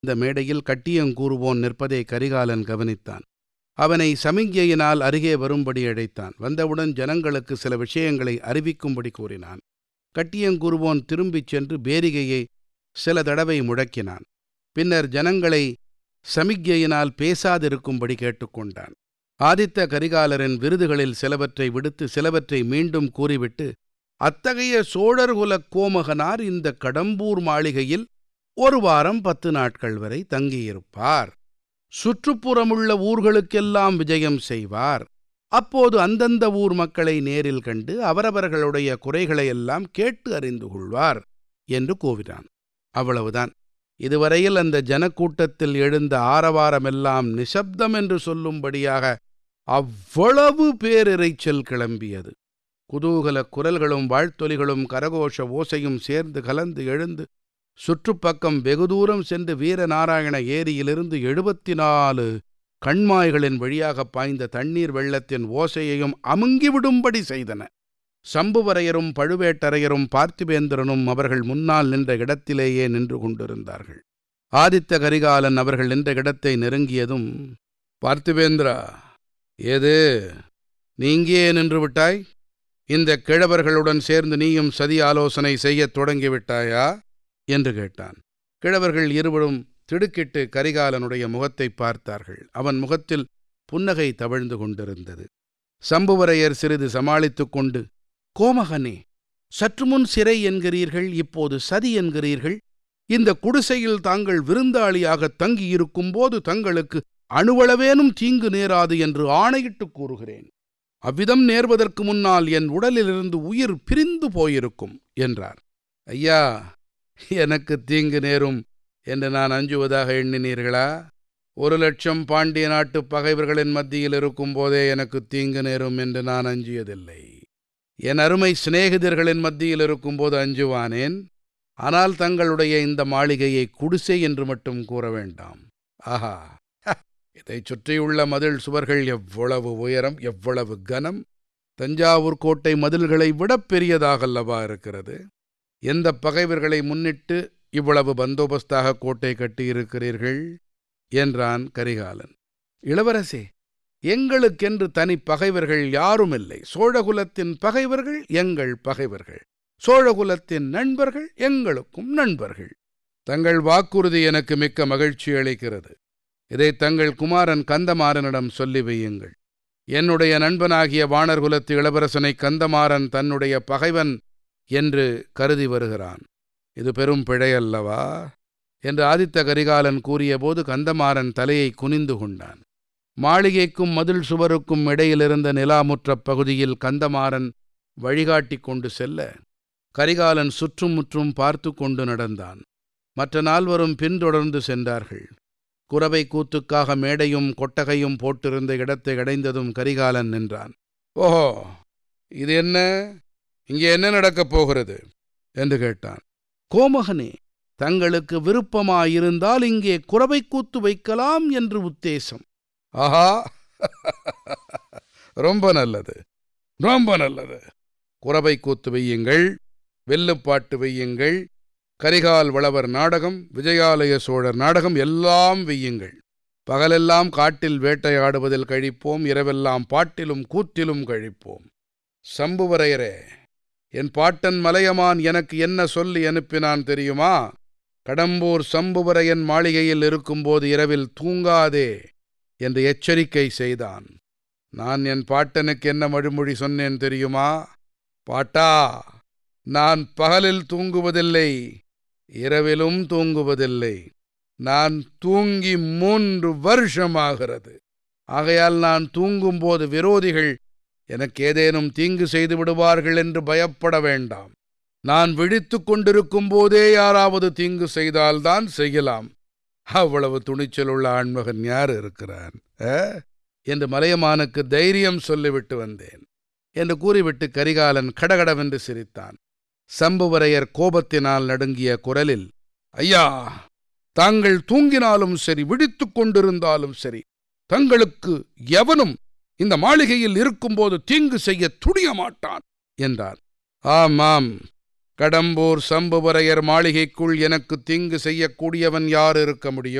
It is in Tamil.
இந்த மேடையில் கட்டியங்கூறுவோன் நிற்பதை கரிகாலன் கவனித்தான் அவனை சமிக்ஞையினால் அருகே வரும்படி அழைத்தான் வந்தவுடன் ஜனங்களுக்கு சில விஷயங்களை அறிவிக்கும்படி கூறினான் கட்டியங்கூறுவோன் திரும்பிச் சென்று பேரிகையை சில தடவை முழக்கினான் பின்னர் ஜனங்களை சமிக்ஞையினால் பேசாதிருக்கும்படி கேட்டுக்கொண்டான் ஆதித்த கரிகாலரின் விருதுகளில் சிலவற்றை விடுத்து சிலவற்றை மீண்டும் கூறிவிட்டு அத்தகைய சோழர்குலக் கோமகனார் இந்த கடம்பூர் மாளிகையில் ஒரு வாரம் பத்து நாட்கள் வரை தங்கியிருப்பார் சுற்றுப்புறமுள்ள ஊர்களுக்கெல்லாம் விஜயம் செய்வார் அப்போது அந்தந்த ஊர் மக்களை நேரில் கண்டு அவரவர்களுடைய குறைகளையெல்லாம் கேட்டு அறிந்து கொள்வார் என்று கூவினான் அவ்வளவுதான் இதுவரையில் அந்த ஜனக்கூட்டத்தில் எழுந்த ஆரவாரமெல்லாம் நிசப்தம் என்று சொல்லும்படியாக அவ்வளவு பேரிரைச்சல் கிளம்பியது குதூகலக் குரல்களும் வாழ்த்தொலிகளும் கரகோஷ ஓசையும் சேர்ந்து கலந்து எழுந்து சுற்றுப்பக்கம் வெகு தூரம் சென்று வீரநாராயண ஏரியிலிருந்து எழுபத்தி நாலு கண்மாய்களின் வழியாக பாய்ந்த தண்ணீர் வெள்ளத்தின் ஓசையையும் அமுங்கிவிடும்படி செய்தன சம்புவரையரும் பழுவேட்டரையரும் பார்த்திபேந்திரனும் அவர்கள் முன்னால் நின்ற இடத்திலேயே நின்று கொண்டிருந்தார்கள் ஆதித்த கரிகாலன் அவர்கள் நின்ற இடத்தை நெருங்கியதும் பார்த்திபேந்திரா ஏது நீங்கே நின்று விட்டாய் இந்த கிழவர்களுடன் சேர்ந்து நீயும் சதி ஆலோசனை செய்யத் தொடங்கிவிட்டாயா என்று கேட்டான் கிழவர்கள் இருவரும் திடுக்கிட்டு கரிகாலனுடைய முகத்தை பார்த்தார்கள் அவன் முகத்தில் புன்னகை தவழ்ந்து கொண்டிருந்தது சம்புவரையர் சிறிது சமாளித்துக் கொண்டு கோமகனே சற்று முன் சிறை என்கிறீர்கள் இப்போது சதி என்கிறீர்கள் இந்த குடிசையில் தாங்கள் விருந்தாளியாக தங்கியிருக்கும் போது தங்களுக்கு அணுவளவேனும் தீங்கு நேராது என்று ஆணையிட்டு கூறுகிறேன் அவ்விதம் நேர்வதற்கு முன்னால் என் உடலிலிருந்து உயிர் பிரிந்து போயிருக்கும் என்றார் ஐயா எனக்கு தீங்கு நேரும் என்று நான் அஞ்சுவதாக எண்ணினீர்களா ஒரு லட்சம் பாண்டிய நாட்டு பகைவர்களின் மத்தியில் இருக்கும் போதே எனக்கு தீங்கு நேரும் என்று நான் அஞ்சியதில்லை என் அருமை சிநேகிதர்களின் மத்தியில் இருக்கும்போது அஞ்சுவானேன் ஆனால் தங்களுடைய இந்த மாளிகையை குடிசை என்று மட்டும் கூற வேண்டாம் ஆஹா இதைச் சுற்றியுள்ள மதில் சுவர்கள் எவ்வளவு உயரம் எவ்வளவு கனம் தஞ்சாவூர் கோட்டை மதில்களை விட பெரியதாகல்லவா இருக்கிறது எந்த பகைவர்களை முன்னிட்டு இவ்வளவு பந்தோபஸ்தாக கோட்டை கட்டியிருக்கிறீர்கள் என்றான் கரிகாலன் இளவரசே எங்களுக்கென்று தனி பகைவர்கள் யாரும் இல்லை சோழகுலத்தின் பகைவர்கள் எங்கள் பகைவர்கள் சோழகுலத்தின் நண்பர்கள் எங்களுக்கும் நண்பர்கள் தங்கள் வாக்குறுதி எனக்கு மிக்க மகிழ்ச்சி அளிக்கிறது இதை தங்கள் குமாரன் கந்தமாறனிடம் சொல்லி வையுங்கள் என்னுடைய நண்பனாகிய வானர்குலத்து இளவரசனை கந்தமாறன் தன்னுடைய பகைவன் என்று கருதி வருகிறான் இது பெரும் பிழையல்லவா என்று ஆதித்த கரிகாலன் கூறியபோது கந்தமாறன் தலையை குனிந்து கொண்டான் மாளிகைக்கும் மதில் சுவருக்கும் இடையிலிருந்த நிலாமுற்ற பகுதியில் கந்தமாறன் வழிகாட்டி கொண்டு செல்ல கரிகாலன் சுற்றும் முற்றும் பார்த்து கொண்டு நடந்தான் மற்ற நால்வரும் பின்தொடர்ந்து சென்றார்கள் குறவை கூத்துக்காக மேடையும் கொட்டகையும் போட்டிருந்த இடத்தை அடைந்ததும் கரிகாலன் நின்றான் ஓஹோ இது என்ன இங்கே என்ன நடக்கப் போகிறது என்று கேட்டான் கோமகனே தங்களுக்கு விருப்பமாயிருந்தால் இங்கே குறவை கூத்து வைக்கலாம் என்று உத்தேசம் ஆஹா ரொம்ப நல்லது ரொம்ப நல்லது குறவை கூத்து வையுங்கள் வெல்லுப்பாட்டு வையுங்கள் கரிகால் வளவர் நாடகம் விஜயாலய சோழர் நாடகம் எல்லாம் வெய்யுங்கள் பகலெல்லாம் காட்டில் வேட்டையாடுவதில் கழிப்போம் இரவெல்லாம் பாட்டிலும் கூத்திலும் கழிப்போம் சம்புவரையரே என் பாட்டன் மலையமான் எனக்கு என்ன சொல்லி அனுப்பினான் தெரியுமா கடம்பூர் சம்புவரையன் மாளிகையில் இருக்கும்போது இரவில் தூங்காதே என்று எச்சரிக்கை செய்தான் நான் என் பாட்டனுக்கு என்ன மழுமொழி சொன்னேன் தெரியுமா பாட்டா நான் பகலில் தூங்குவதில்லை இரவிலும் தூங்குவதில்லை நான் தூங்கி மூன்று வருஷமாகிறது ஆகையால் நான் தூங்கும்போது விரோதிகள் எனக்கு ஏதேனும் தீங்கு செய்து விடுவார்கள் என்று பயப்பட வேண்டாம் நான் விழித்து கொண்டிருக்கும் போதே யாராவது தீங்கு செய்தால்தான் செய்யலாம் அவ்வளவு துணிச்சலுள்ள ஆண்மகன் யார் இருக்கிறான் என்று மலையமானுக்கு தைரியம் சொல்லிவிட்டு வந்தேன் என்று கூறிவிட்டு கரிகாலன் கடகடவென்று சிரித்தான் சம்புவரையர் கோபத்தினால் நடுங்கிய குரலில் ஐயா தாங்கள் தூங்கினாலும் சரி விழித்துக் கொண்டிருந்தாலும் சரி தங்களுக்கு எவனும் இந்த மாளிகையில் இருக்கும்போது தீங்கு செய்ய துணிய மாட்டான் என்றார் ஆமாம் கடம்பூர் சம்புவரையர் மாளிகைக்குள் எனக்கு தீங்கு செய்யக்கூடியவன் யார் இருக்க முடியும்